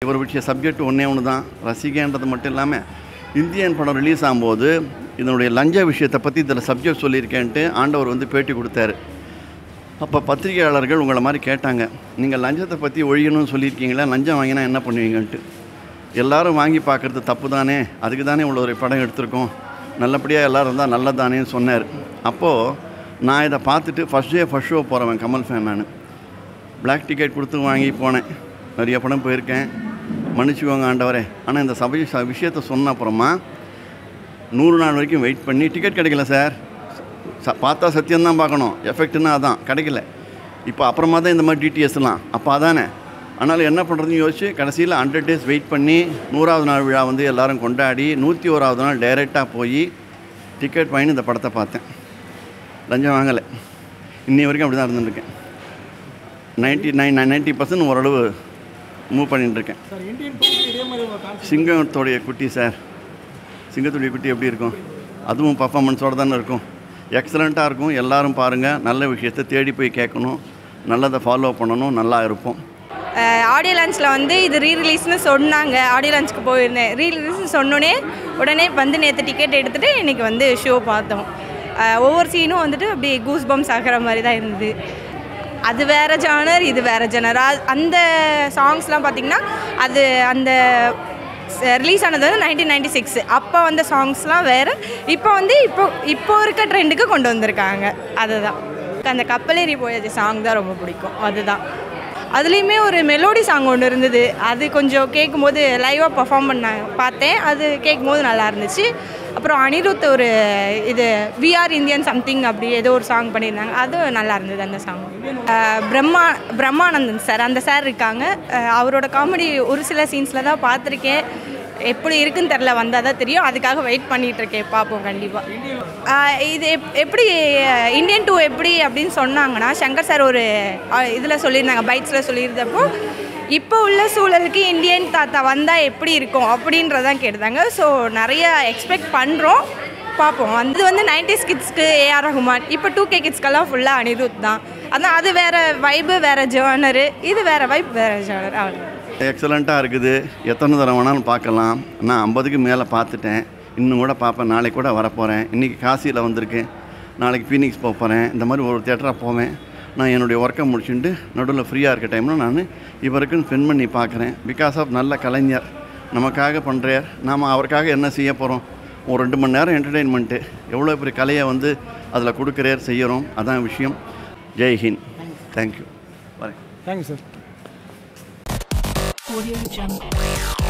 ஒரு விஷயம் சப்ஜெக்ட் ஒன்றே ஒன்று தான் ரசிகன்றது மட்டும் இல்லாமல் இந்தியன் படம் ரிலீஸ் ஆகும்போது இதனுடைய லஞ்ச விஷயத்தை பற்றி இதில் சப்ஜெக்ட் சொல்லியிருக்கேன்ட்டு ஆண்டவர் வந்து பேட்டி கொடுத்தாரு அப்போ பத்திரிகையாளர்கள் உங்களை மாதிரி கேட்டாங்க நீங்கள் லஞ்சத்தை பற்றி ஒழியணும்னு சொல்லியிருக்கீங்களா லஞ்சம் வாங்கினா என்ன பண்ணுவீங்கன்ட்டு எல்லாரும் வாங்கி பார்க்குறது தப்பு தானே அதுக்கு தானே இவ்வளோ ஒரு படம் எடுத்திருக்கோம் நல்லபடியாக எல்லோரும் இருந்தால் நல்லதானேன்னு சொன்னார் அப்போது நான் இதை பார்த்துட்டு ஃபஸ்ட் டே ஃபஸ்ட் ஷோ போகிறவன் கமல் ஃபேன் நான் Black டிக்கெட் கொடுத்து வாங்கி போனேன் நிறைய படம் போயிருக்கேன் மன்னிச்சுக்கோங்க ஆண்டவரே ஆனால் இந்த சபை ச- விஷயத்தை சொன்ன அப்புறமா நூறு நாள் வரைக்கும் வெயிட் பண்ணி டிக்கெட் கிடைக்கல சார் ச பார்த்தா சத்தியம்தான் பார்க்கணும் எஃபெக்ட்னா அதான் கிடைக்கல இப்போ அப்புறமா தான் இந்த மாதிரி டிடிஎஸ்லாம் அப்போ அதானே ஆனாலும் என்ன பண்ணுறதுன்னு யோசிச்சு கடைசியில் ஹண்ட்ரட் டேஸ் வெயிட் பண்ணி நூறாவது நாள் விழா வந்து எல்லாரும் கொண்டாடி நூற்றி ஓராவது நாள் டைரெக்டாக போய் டிக்கெட் வாங்கி இந்த படத்தை பார்த்தேன் லஞ்சம் வாங்கலை இன்னி வரைக்கும் அப்படி தான் இருந்துருக்கேன் நைன்ட்டி நைன் நைன்ட்டி பர்சன்ட் ஓரளவு மூவ் பண்ணிட்டு இருக்கேன் சார் இந்தியன் படத்துக்கு இதே மாதிரி ஒரு கான்செப்ட் சிங்கத்தோடைய குட்டி சார் சிங்கத்துடைய குட்டி எப்படி இருக்கும் அதுவும் பர்ஃபார்மன்ஸோடு தானே இருக்கும் எக்ஸலண்ட்டாக இருக்கும் எல்லாரும் பாருங்கள் நல்ல விஷயத்தை தேடி போய் கேட்கணும் நல்லதை ஃபாலோ பண்ணணும் நல்லா இருப்போம் ஆடியோ லான்ச்சில் வந்து இது ரீ ரிலீஸ்னு சொன்னாங்க ஆடியோ லான்ச்சுக்கு போயிருந்தேன் ரீ ரிலீஸ்னு சொன்னோன்னே உடனே வந்து நேற்று டிக்கெட் எடுத்துகிட்டு இன்றைக்கி வந்து ஷோ பார்த்தோம் அஹ் ஒவ்வொரு சீனும் வந்துட்டு அப்படி கூஸ் பம்ஸ் ஆகிற மாதிரி தான் இருந்தது அது வேறு ஜானர் இது வேறு ஜானர் அந்த சாங்ஸ்லாம் பார்த்திங்கன்னா அது அந்த ரிலீஸ் ஆனது வந்து நைன்டீன் நைன்டி சிக்ஸ் அப்போ வந்த சாங்ஸ்லாம் வேறு இப்போ வந்து இப்போ இப்போ இருக்க ட்ரெண்டுக்கு கொண்டு வந்திருக்காங்க அதுதான் அந்த கப்பலேறி போயாச்சு சாங் தான் ரொம்ப பிடிக்கும் அதுதான் அதுலேயுமே ஒரு மெலோடி சாங் ஒன்று இருந்தது அது கொஞ்சம் கேட்கும்போது லைவாக பர்ஃபார்ம் பண்ணாங்க பார்த்தேன் அது கேட்கும்போது நல்லா இருந்துச்சு அப்புறம் அனிருத் ஒரு இது விஆர் இந்தியன் சம்திங் அப்படி ஏதோ ஒரு சாங் பண்ணியிருந்தாங்க அதுவும் நல்லா இருந்தது அந்த சாங் பிரம்மா பிரம்மானந்தன் சார் அந்த சார் இருக்காங்க அஹ் அவரோட காமெடி ஒரு சில சீன்ஸில் தான் பார்த்துருக்கேன் எப்படி இருக்குன்னு தெரில வந்தால் தான் தெரியும் அதுக்காக வெயிட் பண்ணிட்டு இருக்கேன் பார்ப்போம் கண்டிப்பாக இது எப் எப்படி அஹ், இந்தியன் டூ எப்படி அப்படின்னு சொன்னாங்கன்னா சங்கர் சார் ஒரு இதில் சொல்லியிருந்தாங்க பைட்ஸில் சொல்லியிருந்தப்போ இப்போ உள்ள சூழலுக்கு இந்தியன் தாத்தா வந்தால் எப்படி இருக்கும் அப்படின்றதான் கேட்டாங்க ஸோ நிறைய எக்ஸ்பெக்ட் பண்ணுறோம் பார்ப்போம் அது வந்து நைன்டிஸ் கிட்ஸ்க்கு ஏஆர் ரஹ்மான் இப்போ டூ கே கிட்ஸ்க்கெல்லாம் ஃபுல்லாக அனிருத் தான் அதான் அது வேறு வைபு வேறு ஜேர்னரு இது வேறு வைப் வேறு ஜேர்னர் அவ்வளோ எக்ஸலண்ட்டாக இருக்குது எத்தனை தடவை வேணாலும் பார்க்கலாம் நான் ஐம்பதுக்கு மேலே பார்த்துட்டேன் இன்னும் கூட பார்ப்பேன் நாளைக்கு கூட வரப்போகிறேன் இன்றைக்கி காசியில் வந்திருக்கேன் நாளைக்கு ஃபீனிக்ஸ் போக போகிறேன் இந்த மாதிரி ஒரு தேட்டராக போவேன் நான் என்னுடைய ஒர்க்கை முடிச்சுட்டு நடுவில் ஃப்ரீயாக இருக்க டைமில் நான் இவருக்குன்னு ஸ்பெண்ட் பண்ணி பார்க்குறேன் பிகாஸ் ஆஃப் நல்ல கலைஞர் நமக்காக பண்ணுறார் நாம் அவருக்காக என்ன செய்ய போகிறோம் ஒரு ரெண்டு மணி நேரம் என்டர்டெயின்மெண்ட்டு எவ்வளோ பெரிய கலையை வந்து அதில் கொடுக்குறார் செய்கிறோம் அதான் விஷயம் ஜெய் ஹிந்த் தேங்க்யூ வரேன் தேங்க்யூ சார் Audio Jungle.